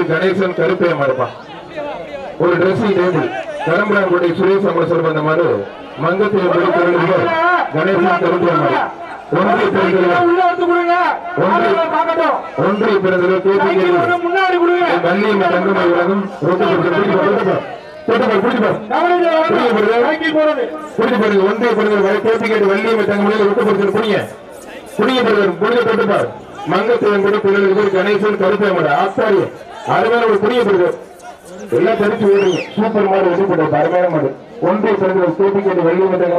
கணேசன் கருப்பைய மாறுப்பான் ஒரு dressing table கரம்பலாங்குடி Suresh அம்மா சொல்ற அந்த மாதிரி மங்கத்தில் படிக்கிறவர்கள் கணேசன் கருப்பைய மாறு ஒன்றிய பெருந்தலைவர் உள்ள எடுத்து கொடுங்க ஆளுங்களை பார்க்கட்டும் ஒன்றிய பெருந்தலைவர் கைக்கு கேபி கொடுங்க, முன்னாடி கொடுங்க வள்ளியம் தங்கமணி உலகம் ரொட்டி கொடுத்து பிடிச்சு கவனிங்க, புரியுது, புரியுது. கைக்கு போறது பாருங்க ஒன்றிய பெருந்தலைவர் வரை கேபி கேட்டு வள்ளியம் தங்கமணி ரொட்டி கொடுத்து புரியுங்க புரிய பெறுவர் புரிய போட்டுப்பார் மங்கத்தியம் கூட பிள்ளைகளுக்கு கணேசன் கருப்பை மாடு ஆத்தாரி அருமையான ஒரு புரிய பெறுவர் எல்லாம் தெரிஞ்சு ஓடுங்க சூப்பர் மாடு வெற்றி போட்டு அருமையான மாடு ஒன்றிய பெருந்தலைவர் கேபி கேட்டு வள்ளியம் தங்கமணி